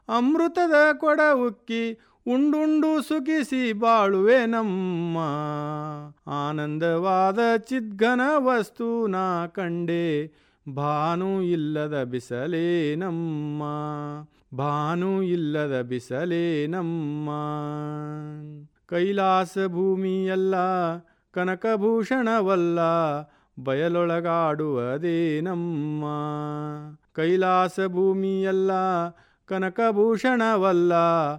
ಅಮೃತದ ಕೊಡ ಉಕ್ಕಿ ಉಂಡುಂಡು ಸುಖಿಸಿ ಬಾಳುವೆ ನಮ್ಮ ಆನಂದವಾದ ಚಿದ್ಘನ ವಸ್ತು ನಾ ಕಂಡೆ ಭಾನು ಇಲ್ಲದ ಬಿಸಲೇ ನಮ್ಮ ಭಾನು ಇಲ್ಲದ ಬಿಸಲೇ ನಮ್ಮ ಕೈಲಾಸ ಭೂಮಿಯಲ್ಲ ಕನಕಭೂಷಣವಲ್ಲ ಬಯಲೊಳಗಾಡುವುದೇ ನಮ್ಮ ಕೈಲಾಸ ಭೂಮಿಯಲ್ಲ ಕನಕಭೂಷಣವಲ್ಲ